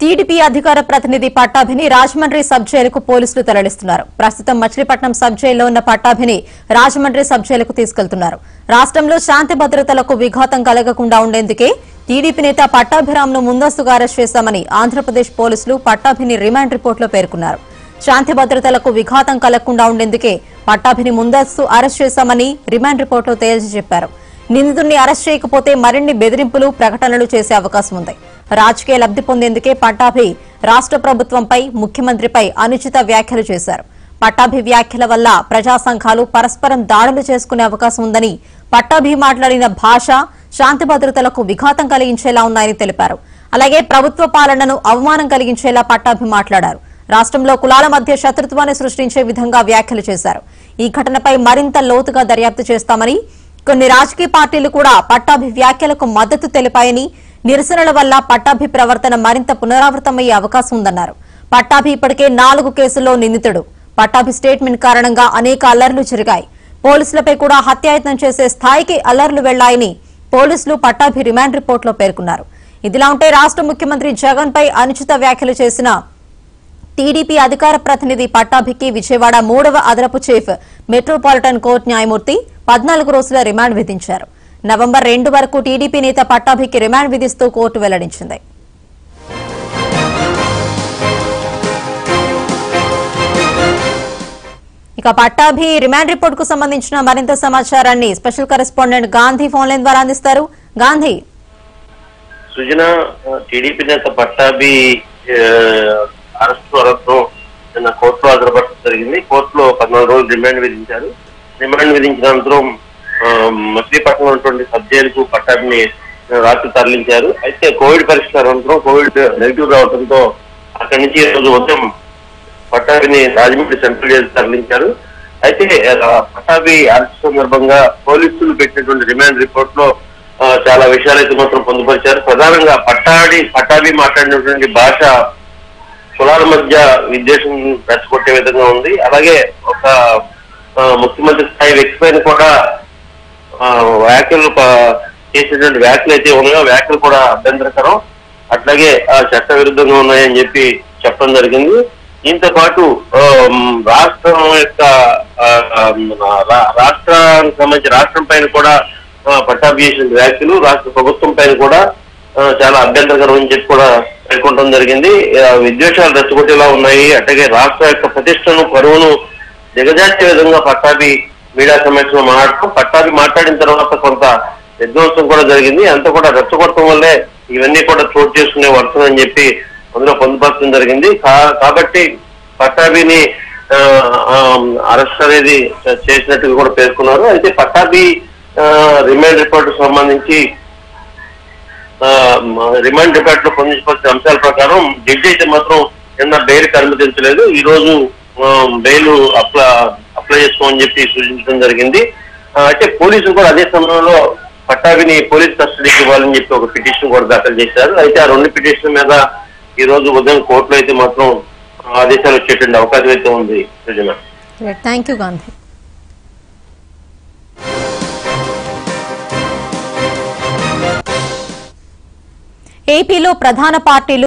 TDP అధికార ప్రతినిధి పట్టాభిని Rajahmundry sub జైలుకు పోలీసులు తరలిస్తున్నారు ప్రస్తుతం మచిలీపట్నం సబ్ జైల్లో ఉన్న పట్టాభిని రాజమండ్రి సబ్ జైలుకు తీసుకెళ్తున్నారు రాష్ట్రంలో శాంతి భద్రతలకు విఘాతం కలగకుండా ఉండేందుకే టీడీపీ నేత పట్టాభిరామ్ను ముందస్తుగా అరెస్ట్ చేశామని ఆంధ్రప్రదేశ్ పోలీసులు పట్టాభిని రిమాండ్ రిపోర్టులో పేర్కొన్నారు శాంతి భద్రతలకు విఘాతం కలగకుండా ఉండేందుకే పట్టాభిని ముందస్తు అరెస్ట్ చేశామని రిమాండ్ రిపోర్టులో తేల్చి చెప్పారు నిందితుడిని అరెస్ట్ చేయకపోతే మరిన్ని బెదిరింపులు ప్రకటనలు చేసే అవకాశం ఉంది రాజకీయ లబ్ధి పొందేందుకే పట్టాభి రాష్ట్ర ప్రభుత్వంపై ముఖ్యమంత్రిపై అనుచిత వ్యాఖ్యలు చేశారు పట్టాభి వ్యాఖ్యల వల్ల ప్రజా సంఘాలు పరస్పరం దాడులు చేసుకునే అవకాశం ఉందని పట్టాభి మాట్లాడిన భాష శాంతి భద్రతలకు విఘాతం కలిగించేలా ఉన్నాయని తెలిపారు అలాగే ప్రభుత్వ పాలనను అవమానం కలిగించేలా పట్టాభి మాట్లాడారు రాష్ట్రంలో కులాల మధ్య శత్రుత్వాన్ని సృష్టించే విధంగా వ్యాఖ్యలు చేశారు ఈ ఘటనపై మరింత లోతుగా దర్యాప్తు చేస్తామని కొన్ని రాజకీయ పార్టీలు కూడా పట్టాభి వ్యాఖ్యలకు మద్దతు తెలిపాయని నిరసనల వల్ల పట్టాభి ప్రవర్తన మరింత పునరావృతమయ్యే అవకాశం ఉందన్నారు పట్టాభి ఇప్పటికే నాలుగు కేసుల్లో నిందితుడు పట్టాభి స్టేట్మెంట్ కారణంగా అనేక అల్లర్లు జరిగాయి పోలీసులపై కూడా హత్యాయత్నం చేసే స్థాయికి అల్లర్లు వెళ్లాయని పోలీసులు పట్టాభి రిమాండ్ రిపోర్టులో పేర్కొన్నారు ఇదిలా ఉంటే రాష్ట్ర ముఖ్యమంత్రి జగన్ పై అనుచిత వ్యాఖ్యలు చేసిన టీడీపీ అధికార ప్రతినిధి పట్టాభికి విజయవాడ మూడవ అదనపు చీఫ్ మెట్రోపాలిటన్ కోర్టు న్యాయమూర్తి పద్నాలుగు రోజుల రిమాండ్ విధించారు నవంబర్ రెండు వరకు టీడీపీ నేత పట్టాభికి రిమాండ్ విధిస్తూ కోర్టు వెల్లడించింది ఇక పట్టాభి రిమాండ్ రిపోర్ట్ కు సంబంధించిన మరింత సమాచారాన్ని special correspondent Gandhi phone line ద్వారా అందిస్తారు గాంధీ సృజన టీడీపీ నేత పట్టాభి అరెస్ట్ వరకు నిన్న కోర్టులో హాజరుపరచడం జరిగింది కోర్టులో పద్నాలుగు రోజులు రిమాండ్ విధించారు రిమాండ్ విధించిన అనంతరం ఆ, మచిలీపట్నం ఉన్నటువంటి సబ్ జైలుకు పట్టాభిని రాత్రి తరలించారు అయితే కోవిడ్ పరిష్కారం అనంతరం కోవిడ్ నెగిటివ్ రావడంతో అక్కడి నుంచి ఈ రోజు ఉదయం పట్టాభిని రాజమండ్రి సెంట్రల్ జైలు తరలించారు అయితే ఆ, పట్టాభి అరెస్ట్ సందర్భంగా పోలీసులు పెట్టినటువంటి రిమాండ్ రిపోర్ట్ లో ఆ, చాలా విషయాలు అయితే మాత్రం పొందుపరిచారు ప్రధానంగా పట్టాడి పట్టాభి మాట్లాడినటువంటి భాష కులాల మధ్య విద్వేషం రెచ్చగొట్టే విధంగా ఉంది అలాగే ఒక ఆ, ముఖ్యమంత్రి స్థాయి వ్యక్తి పైన కూడా ఆ, వ్యాఖ్యలు ప- చేసినటువంటి వ్యాఖ్యలు అయితే ఉన్నాయో ఆ వ్యాఖ్యలు కూడా అభ్యంతరకరం అట్లాగే ఆ, చట్ట విరుద్ధంగా ఉన్నాయని చెప్పి చెప్పడం జరిగింది దీంతో పాటు ఆ, మ్, రాష్ట్రం యొక్క ఆ, ఆ, రా- రాష్ట్రానికి సంబంధించి రాష్ట్రం పైన కూడా ఆ, పట్టాభి చేసిన వ్యాఖ్యలు రాష్ట్ర ప్రభుత్వం పైన కూడా ఆ, చాలా అభ్యంతరకరం అని చెప్పి కూడా పేర్కొనడం జరిగింది ఆ, విద్వేషాలు రెచ్చగొట్టేలా ఉన్నాయి అట్లాగే రాష్ట్ర యొక్క ప్రతిష్టను పరువును దిగజార్చే విధంగా పట్టాభి మీడియా సమక్షంలో మాట్లాడటం పట్టాభి మాట్లాడిన తర్వాత కొంత విధ్వంసం కూడా జరిగింది అంతా కూడా రెచ్చగొట్టడం వల్లే ఇవన్నీ కూడా చోటు చేసుకునే వర్షం అని చెప్పి అందులో పొందుపరచడం జరిగింది కా- కాబట్టి పట్టాభిని ఆ, ఆ, అరెస్ట్ అనేది చేసినట్టుగా కూడా పేర్కొన్నారు అయితే పట్టాభి ఆ, రిమాండ్ రిపోర్ట్ సంబంధించి ఆ, మ- రిమాండ్ రిపోర్ట్ లో పొందించవలసిన అంశాల ప్రకారం జడ్జి అయితే మాత్రం నిన్న బెయిల్ కి అనుమతించలేదు ఈ రోజు ఆ, బెయిల్ అప్లై అప్లై చేసుకోమని చెప్పి సూచించడం జరిగింది ఆ, అయితే పోలీసులు కూడా అదే సమయంలో పట్టాభిని పోలీస్ కస్టడీకి ఇవ్వాలని చెప్పి ఒక పిటిషన్ కూడా దాఖలు చేశారు అయితే ఆ రెండు పిటిషన్ మీద ఈ రోజు ఉదయం కోర్టులో అయితే మాత్రం ఆదేశాలు వచ్చేటువంటి అవకాశం అయితే ఉంది సృజన థ్యాంక్ యూ గాంధీ ఏపీలో ప్రధాన పార్టీలు